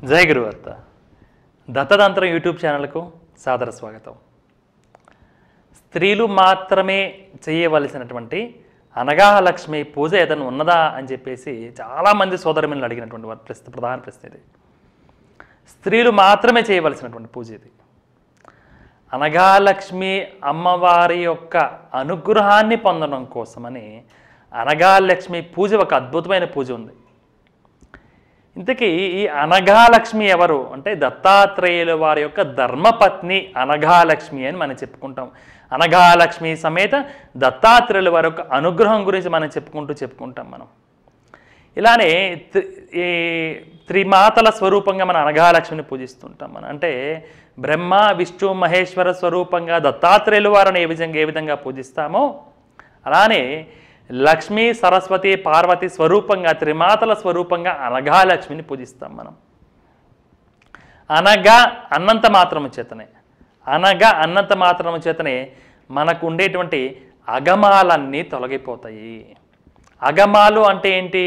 జయ గురువార్త దత్తతంత్రం YouTube ఛానల్కు సాదర స్వాగతం స్త్రీలు మాత్రమే చేయవలసినటువంటి అనగాలక్ష్మి పూజ ఏదైనా ఉన్నదా అని చెప్పేసి చాలామంది సోదరులను అడిగినటువంటి వారి ప్రశ్న ప్రధాన ప్రశ్న ఇది స్త్రీలు మాత్రమే చేయవలసినటువంటి పూజ ఇది అనగాలక్ష్మి అమ్మవారి యొక్క అనుగ్రహాన్ని పొందడం కోసమని అనగాలక్ష్మి పూజ ఒక అద్భుతమైన పూజ ఉంది ఇంతకీ ఈ అనఘాలక్ష్మి ఎవరు అంటే దత్తాత్రేయుల వారి యొక్క ధర్మపత్ని అనఘాలక్ష్మి అని మనం చెప్పుకుంటాం అనఘాలక్ష్మి సమేత దత్తాత్రేయుల వారి యొక్క అనుగ్రహం గురించి మనం చెప్పుకుంటూ చెప్పుకుంటాం మనం ఇలానే త్రి- ఈ త్రిమాతల స్వరూపంగా మన అనఘాలక్ష్మిని పూజిస్తుంటాం మనం అంటే బ్రహ్మ విష్ణు మహేశ్వర స్వరూపంగా దత్తాత్రేయుల వారిని ఏ విధంగా ఏ విధంగా పూజిస్తామో అలానే లక్ష్మి సరస్వతి పార్వతి స్వరూపంగా త్రిమాతల స్వరూపంగా అనఘాలక్ష్మిని పూజిస్తాం మనం అనగా అన్నంత మాత్రము చేతనే అనగా అన్నంత మాత్రము చేతనే మనకు ఉండేటువంటి అగమాలన్నీ తొలగిపోతాయి అగమాలు అంటే ఏంటి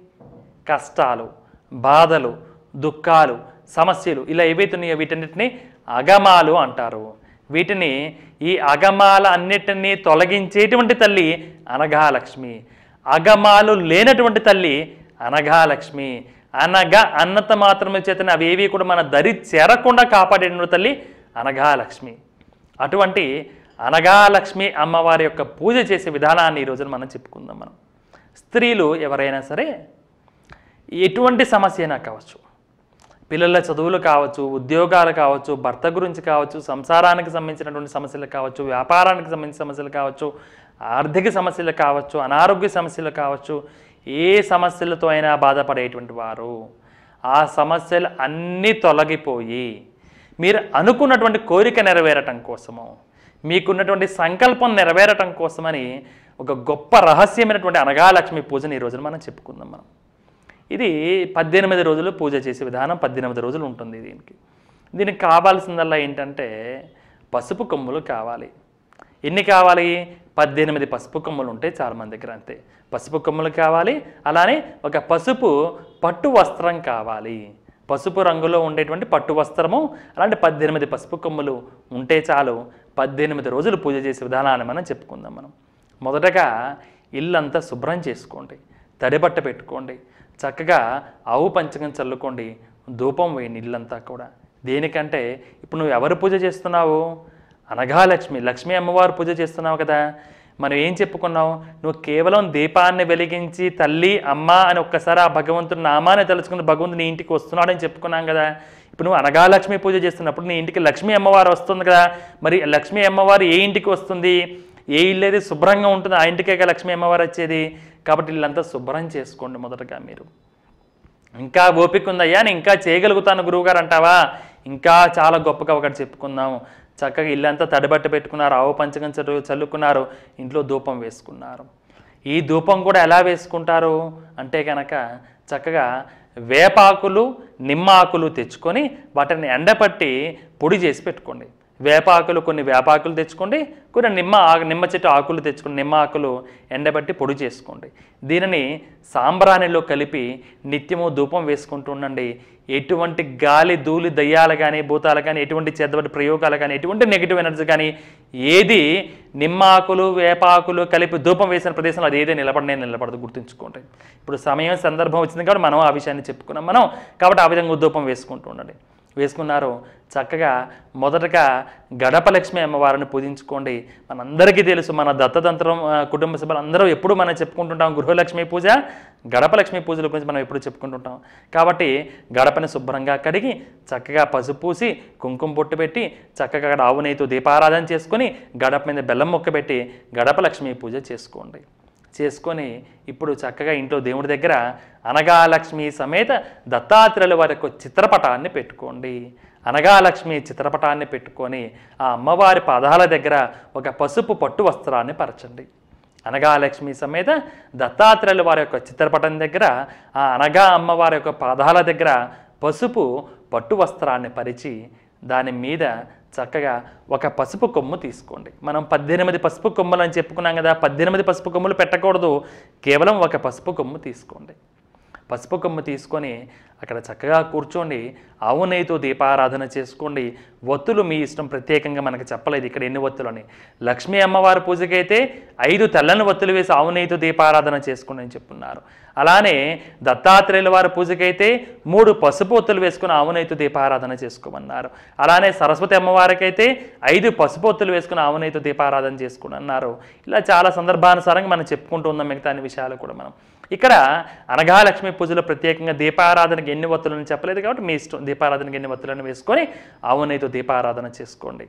కష్టాలు బాధలు దుఃఖాలు సమస్యలు ఇలా ఏవైతున్నాయో వీటన్నిటిని అగమాలు అంటారు వీటిని ఈ అగమాల అన్నిటినీ తొలగించేటువంటి తల్లి అనఘాలక్ష్మి అగమాలు లేనటువంటి తల్లి అనఘాలక్ష్మి అనగా అన్నత మాత్రమే చేతనే అవేవి కూడా మన దరి చేరకుండా కాపాడేటువంటి తల్లి అనఘాలక్ష్మి అటువంటి అనఘాలక్ష్మి అమ్మవారి యొక్క పూజ చేసే విధానాన్ని ఈ రోజున మనం చెప్పుకుందాం మనం స్త్రీలు ఎవరైనా సరే ఎటువంటి సమస్య అయినా కావచ్చు పిల్లల చదువులు కావచ్చు ఉద్యోగాలు కావచ్చు భర్త గురించి కావచ్చు సంసారానికి సంబంధించినటువంటి సమస్యలు కావచ్చు వ్యాపారానికి సంబంధించిన సమస్యలు కావచ్చు ఆర్థిక సమస్యలు కావచ్చు అనారోగ్య సమస్యలు కావచ్చు ఏ సమస్యలతో అయినా బాధపడేటువంటి వారు ఆ సమస్యలు అన్నీ తొలగిపోయి మీరు అనుకున్నటువంటి కోరిక నెరవేరటం కోసము మీకున్నటువంటి సంకల్పం నెరవేరటం కోసమని ఒక గొప్ప రహస్యమైనటువంటి అనగాలక్ష్మి పూజని ఈ రోజున మనం చెప్పుకుందాం మనం ఇది పద్దెనిమిది రోజులు పూజ చేసే విధానం పద్దెనిమిది రోజులు ఉంటుంది దీనికి దీనికి కావాల్సిందల్లా ఏంటంటే పసుపు కొమ్ములు కావాలి ఎన్ని కావాలి పద్దెనిమిది పసుపు కొమ్ములు ఉంటే చాలా మంది దగ్గర అంతే పసుపు కొమ్ములు కావాలి అలానే ఒక పసుపు పట్టు వస్త్రం కావాలి పసుపు రంగులో ఉండేటువంటి పట్టు వస్త్రము అలాంటి పద్దెనిమిది పసుపు కొమ్ములు ఉంటే చాలు పద్దెనిమిది రోజులు పూజ చేసే విధానాన్ని మనం చెప్పుకుందాం మనం మొదటగా ఇల్లంతా శుభ్రం చేసుకోండి తడిబట్ట పెట్టుకోండి చక్కగా ఆవు పంచకం చల్లుకోండి ధూపం వేయండి ఇల్లంతా కూడా దేనికంటే ఇప్పుడు నువ్వు ఎవరు పూజ చేస్తున్నావు అనఘాలక్ష్మి లక్ష్మీ అమ్మవారు పూజ చేస్తున్నావు కదా మనం ఏం చెప్పుకున్నావు నువ్వు కేవలం దీపాన్ని వెలిగించి తల్లి అమ్మ అని ఒక్కసారి ఆ భగవంతుని నామాన్ని తలుచుకుని భగవంతుని నీ ఇంటికి వస్తున్నాడని చెప్పుకున్నాం కదా ఇప్పుడు నువ్వు అనగాలక్ష్మి పూజ చేస్తున్నప్పుడు నీ ఇంటికి లక్ష్మీ అమ్మవారు వస్తుంది కదా మరి లక్ష్మీ అమ్మవారు ఏ ఇంటికి వస్తుంది ఏ ఇల్లు అయితే శుభ్రంగా ఉంటుందో ఆ ఇంటికే కదా లక్ష్మీ అమ్మవారు వచ్చేది కాబట్టి ఇల్లంతా శుభ్రం చేసుకోండి మొదటగా మీరు ఇంకా ఓపిక ఉందయ్యా నేను ఇంకా చేయగలుగుతాను గురువుగారు అంటావా ఇంకా చాలా గొప్పగా ఒకటి చెప్పుకుందాం చక్కగా ఇల్లంతా తడిబట్ట పెట్టుకున్నారు ఆవు పంచకం చల్లు చల్లుకున్నారు ఇంట్లో ధూపం వేసుకున్నారు ఈ ధూపం కూడా ఎలా వేసుకుంటారు అంటే కనుక చక్కగా వేపాకులు నిమ్మాకులు తెచ్చుకొని వాటిని ఎండపట్టి పొడి చేసి పెట్టుకోండి వేపాకులు కొన్ని వేపాకులు తెచ్చుకోండి కొన్ని నిమ్మ ఆకు నిమ్మ చెట్టు ఆకులు తెచ్చుకోండి నిమ్మ ఆకులు ఎండబెట్టి పొడి చేసుకోండి దీనిని సాంబ్రాణిలో కలిపి నిత్యము ధూపం వేసుకుంటూ ఉండండి ఎటువంటి గాలి ధూళి దయ్యాలు కానీ భూతాలు కానీ ఎటువంటి చెద్దబడి ప్రయోగాలు కానీ ఎటువంటి నెగిటివ్ ఎనర్జీ కానీ ఏది నిమ్మాకులు వేపాకులు కలిపి ధూపం వేసిన ప్రదేశంలో అది ఏదే నిలబడనే నిలబడదు గుర్తుంచుకోండి ఇప్పుడు సమయం సందర్భం వచ్చింది కాబట్టి మనం ఆ విషయాన్ని చెప్పుకున్నాం మనం కాబట్టి ఆ విధంగా ధూపం వేసుకుంటూ ఉండండి వేసుకున్నారు చక్కగా మొదటగా గడప లక్ష్మి అమ్మవారిని పూజించుకోండి మనందరికీ తెలుసు మన దత్తతంత్రం ఆ, కుటుంబ సభ్యులు అందరూ ఎప్పుడు మనం చెప్పుకుంటుంటాం గృహలక్ష్మి పూజ గడప లక్ష్మి పూజల గురించి మనం ఎప్పుడు చెప్పుకుంటుంటాం కాబట్టి గడపని శుభ్రంగా కడిగి చక్కగా పసుపు పూసి కుంకుమ బొట్టు పెట్టి చక్కగా అక్కడ ఆవు నెయ్యితో దీపారాధన చేసుకొని గడప మీద బెల్లం మొక్క పెట్టి గడప లక్ష్మి పూజ చేసుకోండి చేసుకొని ఇప్పుడు చక్కగా ఇంట్లో దేవుడి దగ్గర అనగాలక్ష్మి సమేత దత్తాత్రేయుల వారి యొక్క చిత్రపటాన్ని పెట్టుకోండి అనగాలక్ష్మి చిత్రపటాన్ని పెట్టుకొని ఆ అమ్మవారి పాదాల దగ్గర ఒక పసుపు పట్టు వస్త్రాన్ని పరచండి అనగాలక్ష్మి సమేత దత్తాత్రేయుల వారి యొక్క చిత్రపటం దగ్గర ఆ అనగా అమ్మవారి యొక్క పాదాల దగ్గర పసుపు పట్టు వస్త్రాన్ని పరిచి దాని మీద చక్కగా ఒక పసుపు కొమ్ము తీసుకోండి మనం పద్దెనిమిది పసుపు కొమ్ములు అని చెప్పుకున్నాం కదా పద్దెనిమిది పసుపు కొమ్ములు పెట్టకూడదు కేవలం ఒక పసుపు కొమ్ము తీసుకోండి పసుపు కొమ్ము తీసుకొని అక్కడ చక్కగా కూర్చోండి ఆవు నెయ్యితో దీపారాధన చేసుకోండి ఒత్తులు మీ ఇష్టం ప్రత్యేకంగా మనకు చెప్పలేదు ఇక్కడ ఎన్ని ఒత్తులని లక్ష్మీ అమ్మవారి పూజకైతే ఐదు తెల్లని ఒత్తులు వేసి ఆవు నెయ్యితో దీపారాధన చేసుకోండి అని చెప్పున్నారు అలానే దత్తాత్రేయుల వారి పూజకైతే మూడు పసుపు ఒత్తులు వేసుకుని ఆవు నెయ్యితో దీపారాధన చేసుకోమన్నారు అలానే సరస్వతి అమ్మవారికైతే ఐదు పసుపు ఒత్తులు వేసుకుని ఆవు నెయ్యితో దీపారాధన చేసుకోండి అన్నారు ఇలా చాలా సందర్భానుసారంగా మనం చెప్పుకుంటూ ఉన్నాం మిగతా అన్ని విషయాలు కూడా మనం ఇక్కడ అనఘాలక్ష్మి పూజలో ప్రత్యేకంగా దీపారాధనకి ఎన్ని ఒత్తులని చెప్పలేదు కాబట్టి మీ ఇష్టం దీపారాధనకి ఎన్ని ఒత్తులను వేసుకొని ఆవు నెయ్యితో దీపారాధన చేసుకోండి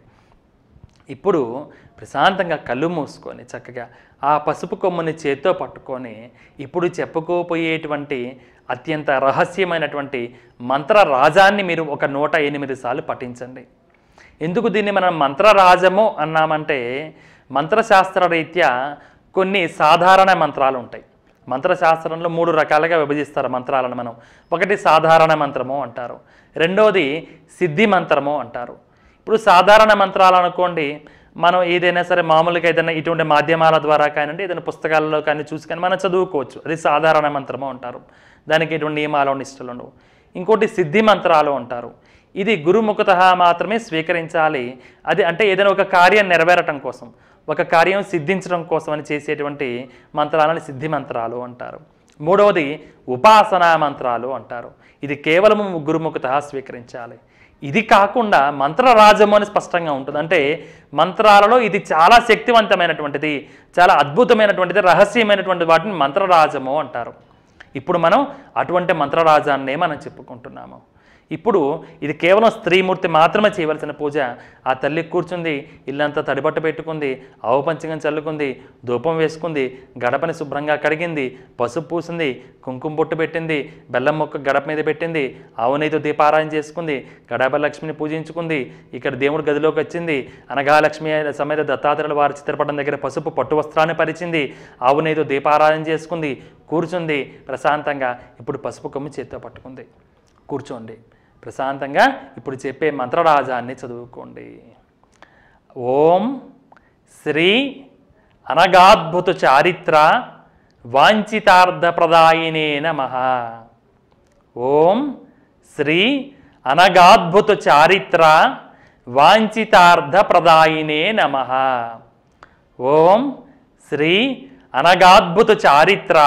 ఇప్పుడు ప్రశాంతంగా కళ్ళు మూసుకొని చక్కగా ఆ పసుపు కొమ్ముని చేత్తో పట్టుకొని ఇప్పుడు చెప్పుకోపోయేటువంటి అత్యంత రహస్యమైనటువంటి మంత్ర రాజాన్ని మీరు ఒక నూట ఎనిమిది సార్లు పఠించండి ఎందుకు దీన్ని మనం మంత్రరాజము అన్నామంటే మంత్రశాస్త్ర రీత్యా కొన్ని సాధారణ మంత్రాలు ఉంటాయి మంత్రశాస్త్రంలో మూడు రకాలుగా విభజిస్తారు మంత్రాలను మనం ఒకటి సాధారణ మంత్రము అంటారు రెండోది సిద్ధి మంత్రము అంటారు ఇప్పుడు సాధారణ మంత్రాలు అనుకోండి మనం ఏదైనా సరే మామూలుగా ఏదైనా ఇటువంటి మాధ్యమాల ద్వారా కానివ్వండి ఏదైనా పుస్తకాలలో కానీ చూసి కానీ మనం చదువుకోవచ్చు అది సాధారణ మంత్రము అంటారు దానికి ఎటువంటి నియమాలు నిష్టలు ఉండవు ఇంకోటి సిద్ధి మంత్రాలు అంటారు ఇది గురుముఖత మాత్రమే స్వీకరించాలి అది అంటే ఏదైనా ఒక కార్యం నెరవేరటం కోసం ఒక కార్యం సిద్ధించడం కోసం అని చేసేటువంటి మంత్రాలను సిద్ధి మంత్రాలు అంటారు మూడవది ఉపాసనా మంత్రాలు అంటారు ఇది కేవలం గురుముఖత స్వీకరించాలి ఇది కాకుండా మంత్రరాజము అని స్పష్టంగా ఉంటుంది అంటే మంత్రాలలో ఇది చాలా శక్తివంతమైనటువంటిది చాలా అద్భుతమైనటువంటిది రహస్యమైనటువంటి వాటిని మంత్రరాజము అంటారు ఇప్పుడు మనం అటువంటి మంత్రరాజాన్నే మనం చెప్పుకుంటున్నాము ఇప్పుడు ఇది కేవలం స్త్రీమూర్తి మాత్రమే చేయవలసిన పూజ ఆ తల్లి కూర్చుంది ఇల్లంతా తడిబట్ట పెట్టుకుంది ఆవు పంచకం చల్లుకుంది ధూపం వేసుకుంది గడపని శుభ్రంగా కడిగింది పసుపు పూసింది కుంకుమ బొట్టు పెట్టింది బెల్లం మొక్క గడప మీద పెట్టింది ఆవు నెయ్యితో దీపారాయణ చేసుకుంది గడప లక్ష్మిని పూజించుకుంది ఇక్కడ దేవుడి గదిలోకి వచ్చింది అనగా లక్ష్మి సమేత దత్తాత్రేయుల వారి చిత్రపటం దగ్గర పసుపు పట్టు వస్త్రాన్ని పరిచింది ఆవు నెయ్యితో దీపారాయణ చేసుకుంది కూర్చుంది ప్రశాంతంగా ఇప్పుడు పసుపు కొమ్మి చేత్తో పట్టుకుంది కూర్చోండి ప్రశాంతంగా ఇప్పుడు చెప్పే మంత్రరాజాన్ని చదువుకోండి ఓం శ్రీ అనగాద్భుత చారిత్ర వాంఛితార్థప్రదాయినే నమ ఓం శ్రీ అనగాద్భుత చారిత్ర వాంఛితార్థప్రదాయినే నమ ఓం శ్రీ అనగాద్భుత చారిత్ర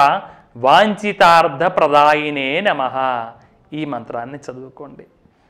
వాంఛితార్థప్రదాయినే నమ ఈ మంత్రాన్ని చదువుకోండి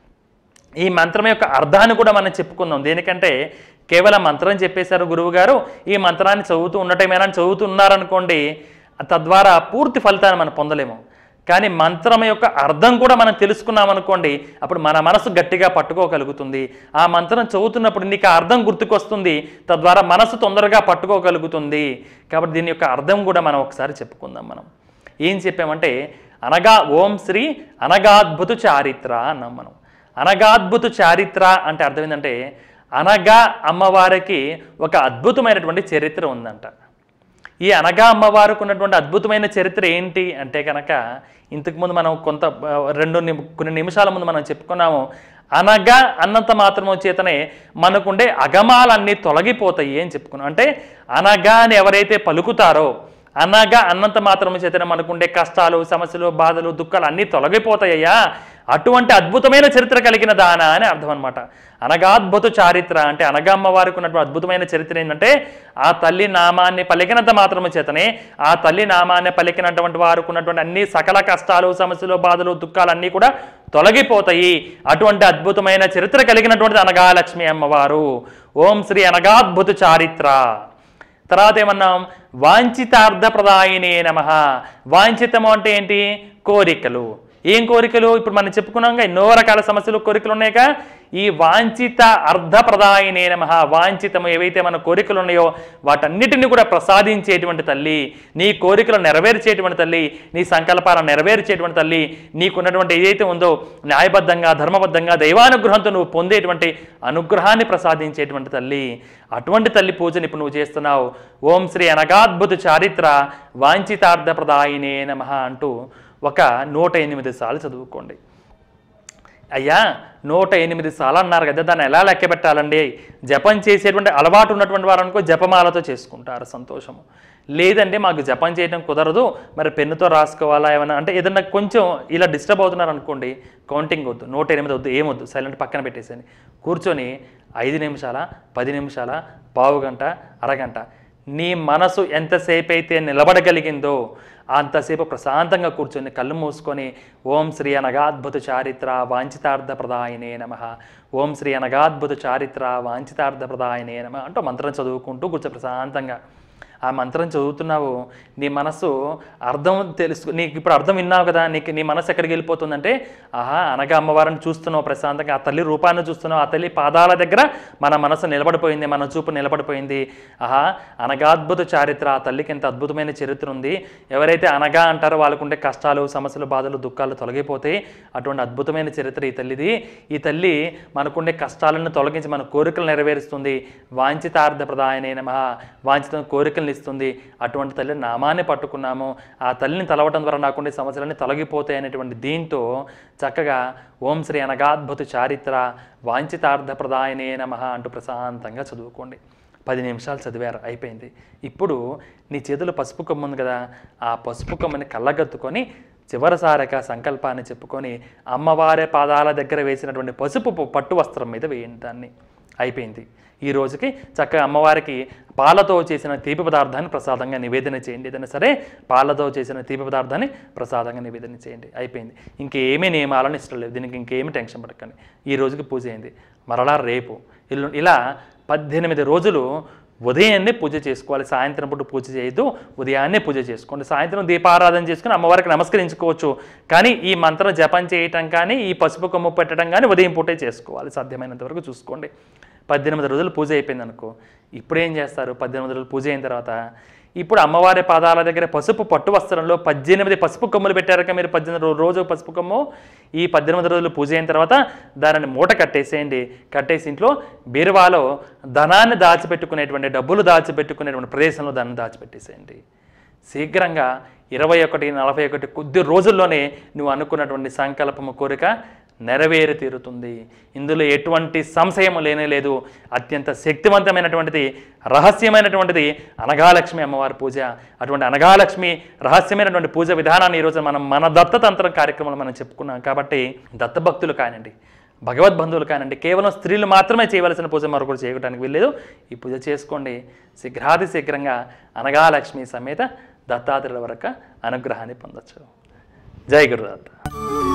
ఈ మంత్రం యొక్క అర్థాన్ని కూడా మనం చెప్పుకుందాం దేనికంటే కేవలం మంత్రం చెప్పేశారు గురువుగారు ఈ మంత్రాన్ని చదువుతూ ఉండటమేనా అని చదువుతున్నారనుకోండి తద్వారా పూర్తి ఫలితాన్ని మనం పొందలేము కానీ మంత్రం యొక్క అర్థం కూడా మనం తెలుసుకున్నాం అనుకోండి అప్పుడు మన మనసు గట్టిగా పట్టుకోగలుగుతుంది ఆ మంత్రం చదువుతున్నప్పుడు నీకు ఆ అర్థం గుర్తుకొస్తుంది తద్వారా మనసు తొందరగా పట్టుకోగలుగుతుంది కాబట్టి దీని యొక్క అర్థం కూడా మనం ఒకసారి చెప్పుకుందాం మనం ఏం చెప్పామంటే అనగా ఓం శ్రీ అనగాద్భుత చారిత్ర అన్నాం మనం అనగాద్భుత చారిత్ర అంటే అర్థం ఏంటంటే అనగా అమ్మవారికి ఒక అద్భుతమైనటువంటి చరిత్ర ఉందంట ఈ అనగా అమ్మవారికి ఉన్నటువంటి అద్భుతమైన చరిత్ర ఏంటి అంటే కనుక ఇంతకుముందు మనం కొంత ఆ, రెండు నిమి- కొన్ని నిమిషాల ముందు మనం చెప్పుకున్నాము అనగా అన్నంత మాత్రము చేతనే మనకుండే అగమాలన్నీ తొలగిపోతాయి అని చెప్పుకున్నాం అంటే అనగా అని ఎవరైతే పలుకుతారో అనగా అన్నంత మాత్రము చేతనే మనకుండే కష్టాలు సమస్యలు బాధలు దుఃఖాలు అన్నీ తొలగిపోతాయ్యా అటువంటి అద్భుతమైన చరిత్ర కలిగిన దాన అని అర్థం అనమాట అనగాద్భుత చారిత్ర అంటే అనగా అమ్మవారికి ఉన్నటువంటి అద్భుతమైన చరిత్ర ఏంటంటే ఆ తల్లి నామాన్ని పలికినంత మాత్రము చేతనే ఆ తల్లి నామాన్ని పలికినటువంటి వారికి ఉన్నటువంటి అన్ని సకల కష్టాలు సమస్యలు బాధలు దుఃఖాలు అన్నీ కూడా తొలగిపోతాయి అటువంటి అద్భుతమైన చరిత్ర కలిగినటువంటిది అనగాలక్ష్మి అమ్మవారు ఓం శ్రీ అనగాద్భుత చారిత్ర తర్వాత ఏమన్నాం వాంఛితార్థప్రదాయినే నమ వాంఛితము అంటే ఏంటి కోరికలు ఏం కోరికలు ఇప్పుడు మనం చెప్పుకున్నాం ఎన్నో రకాల సమస్యలు కోరికలు ఉన్నాయిగా ఈ వాంఛిత అర్ధప్రదాయినే నమ వాంఛితము ఏవైతే మన కోరికలు ఉన్నాయో వాటన్నిటిని కూడా ప్రసాదించేటువంటి తల్లి నీ కోరికలు నెరవేర్చేటువంటి తల్లి నీ సంకల్పాలను నెరవేర్చేటువంటి తల్లి నీకున్నటువంటి ఏదైతే ఉందో న్యాయబద్ధంగా ధర్మబద్ధంగా దైవానుగ్రహంతో నువ్వు పొందేటువంటి అనుగ్రహాన్ని ప్రసాదించేటువంటి తల్లి అటువంటి తల్లి పూజని ఇప్పుడు నువ్వు చేస్తున్నావు ఓం శ్రీ అనగాద్భుత చారిత్ర వాంఛితార్థప్రదాయినే నమ అంటూ ఒక నూట ఎనిమిది సార్లు చదువుకోండి అయ్యా నూట ఎనిమిది సార్లు అన్నారు కదా దాన్ని ఎలా లెక్క పెట్టాలండి జపం చేసేటువంటి అలవాటు ఉన్నటువంటి వారు అనుకో జపమాలతో చేసుకుంటారు సంతోషము లేదంటే మాకు జపం చేయడం కుదరదు మరి పెన్నుతో రాసుకోవాలా ఏమైనా అంటే ఏదన్నా కొంచెం ఇలా డిస్టర్బ్ అవుతున్నారు అనుకోండి కౌంటింగ్ వద్దు నూట ఎనిమిది వద్దు ఏమొద్దు సైలెంట్ పక్కన పెట్టేసేయండి కూర్చొని ఐదు నిమిషాల పది నిమిషాల పావు గంట అరగంట నీ మనసు ఎంతసేపు అయితే నిలబడగలిగిందో అంతసేపు ప్రశాంతంగా కూర్చొని కళ్ళు మూసుకొని ఓం శ్రీ అనగాద్భుత చారిత్ర వాంఛితార్థ ప్రదాయనే నమ ఓం శ్రీ అనగాద్భుత చారిత్ర వాంఛితార్థ ప్రదాయనే నమ అంటూ మంత్రం చదువుకుంటూ కూర్చో ప్రశాంతంగా ఆ మంత్రం చదువుతున్నావు నీ మనసు అర్థం తెలుసు నీకు ఇప్పుడు అర్థం విన్నావు కదా నీకు నీ మనసు ఎక్కడికి వెళ్ళిపోతుందంటే ఆహా అనగా అమ్మవారిని చూస్తున్నావు ప్రశాంతంగా ఆ తల్లి రూపాన్ని చూస్తున్నావు ఆ తల్లి పాదాల దగ్గర మన మనసు నిలబడిపోయింది మన చూపు నిలబడిపోయింది ఆహా అనగాద్భుత చారిత్ర ఆ తల్లికి ఎంత అద్భుతమైన చరిత్ర ఉంది ఎవరైతే అనగా అంటారో వాళ్ళకుండే కష్టాలు సమస్యలు బాధలు దుఃఖాలు తొలగిపోతాయి అటువంటి అద్భుతమైన చరిత్ర ఈ తల్లిది ఈ తల్లి మనకుండే కష్టాలను తొలగించి మన కోరికలు నెరవేరుస్తుంది వాంఛితార్థ ప్రదాయనే నమ వాంఛిత కోరికలను ఇస్తుంది అటువంటి తల్లి నామాన్ని పట్టుకున్నాము ఆ తల్లిని తలవటం ద్వారా నాకుండే సమస్యలన్నీ తొలగిపోతాయి అనేటువంటి దీంతో చక్కగా ఓం శ్రీ అనగాద్భుత చారిత్ర వాంఛితార్థ ప్రదాయనే నమ అంటూ ప్రశాంతంగా చదువుకోండి పది నిమిషాలు చదివారు అయిపోయింది ఇప్పుడు నీ చేతిలో పసుపు కొమ్ము ఉంది కదా ఆ పసుపు కొమ్మని కళ్ళగత్తుకొని చివరిసారిగా సంకల్పాన్ని చెప్పుకొని అమ్మవారి పాదాల దగ్గర వేసినటువంటి పసుపు పు- పట్టు వస్త్రం మీద వేయండి దాన్ని అయిపోయింది ఈ రోజుకి చక్కగా అమ్మవారికి పాలతో చేసిన తీపి పదార్థాన్ని ప్రసాదంగా నివేదన చేయండి ఏదైనా సరే పాలతో చేసిన తీపి పదార్థాన్ని ప్రసాదంగా నివేదన చేయండి అయిపోయింది ఇంకేమీ నియమాలను ఇష్టం లేదు దీనికి ఇంకేమీ టెన్షన్ పడకండి ఈ రోజుకి పూజ అయింది మరలా రేపు ఇల్లు ఇలా పద్దెనిమిది రోజులు ఉదయాన్నే పూజ చేసుకోవాలి సాయంత్రం పూట పూజ చేయొద్దు ఉదయాన్నే పూజ చేసుకోండి సాయంత్రం దీపారాధన చేసుకుని అమ్మవారికి నమస్కరించుకోవచ్చు కానీ ఈ మంత్రం జపం చేయటం కానీ ఈ పసుపు కొమ్ము పెట్టడం కానీ ఉదయం పూటే చేసుకోవాలి సాధ్యమైనంత వరకు చూసుకోండి పద్దెనిమిది రోజులు పూజ అయిపోయింది అనుకో ఇప్పుడు ఏం చేస్తారు పద్దెనిమిది రోజులు పూజ అయిన తర్వాత ఇప్పుడు అమ్మవారి పాదాల దగ్గర పసుపు పట్టు వస్త్రంలో పద్దెనిమిది పసుపు కొమ్ములు పెట్టారక మీరు పద్దెనిమిది రో- రోజు పసుపు కొమ్ము ఈ పద్దెనిమిది రోజులు పూజ అయిన తర్వాత దానిని మూట కట్టేసేయండి కట్టేసి ఇంట్లో బీరువాలో ధనాన్ని దాచిపెట్టుకునేటువంటి డబ్బులు దాచిపెట్టుకునేటువంటి ప్రదేశంలో దాన్ని దాచిపెట్టేసేయండి శీఘ్రంగా ఇరవై ఒకటి నలభై ఒకటి కొద్ది రోజుల్లోనే నువ్వు అనుకున్నటువంటి సంకల్పము కోరిక నెరవేరి తీరుతుంది ఇందులో ఎటువంటి సంశయం లేనే లేదు అత్యంత శక్తివంతమైనటువంటిది రహస్యమైనటువంటిది అనగాలక్ష్మి అమ్మవారి పూజ అటువంటి అనగాలక్ష్మి రహస్యమైనటువంటి పూజ విధానాన్ని ఈరోజు మనం మన దత్తతంత్రం కార్యక్రమంలో మనం చెప్పుకున్నాం కాబట్టి దత్తభక్తులు కానివ్వండి భగవద్బంధువులు కానివ్వండి కేవలం స్త్రీలు మాత్రమే చేయవలసిన పూజ మరొకరు చేయడానికి వీల్లేదు ఈ పూజ చేసుకోండి శీఘ్రాతి శీఘ్రంగా అనగాలక్ష్మి సమేత దత్తాత్రేయుల వరకు అనుగ్రహాన్ని పొందొచ్చు జై గురుదత్త